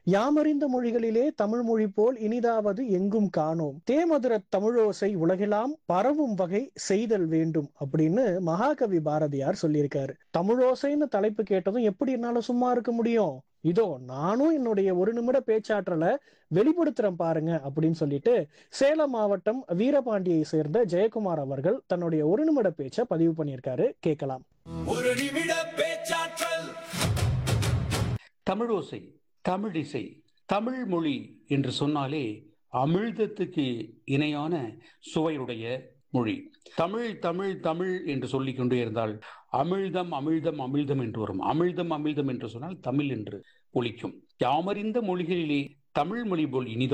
யாமறிந்த மொழிகளிலே தமிழ் மொழி போல் இனிதாவது எங்கும் காணோம் தேமதுர தமிழோசை உலகெல்லாம் பரவும் வகை செய்தல் வேண்டும் அப்படின்னு மகாகவி பாரதியார் சொல்லியிருக்காரு தமிழோசைன்னு தலைப்பு கேட்டதும் எப்படி என்னால சும்மா இருக்க முடியும் இதோ நானும் என்னுடைய ஒரு நிமிட பேச்சாற்றலை வெளிப்படுத்துறேன் பாருங்க அப்படின்னு சொல்லிட்டு சேலம் மாவட்டம் வீரபாண்டியை சேர்ந்த ஜெயக்குமார் அவர்கள் தன்னுடைய ஒரு நிமிட பேச்சை பதிவு பண்ணியிருக்காரு கேட்கலாம் ஒரு நிமிட பேச்சாற்றல் தமிழோசை தமிழிசை தமிழ் மொழி என்று சொன்னாலே அமிழ்தத்துக்கு இணையான சுவையுடைய மொழி தமிழ் தமிழ் தமிழ் என்று சொல்லிக் கொண்டே இருந்தால் அமிழ்தம் அமிழ்தம் அமிழ்தம் என்று வரும் அமிழ்தம் அமிழ்தம் என்று சொன்னால் தமிழ் என்று ஒலிக்கும் யாமறிந்த மொழிகளிலே தமிழ் மொழி போல் இனிதாக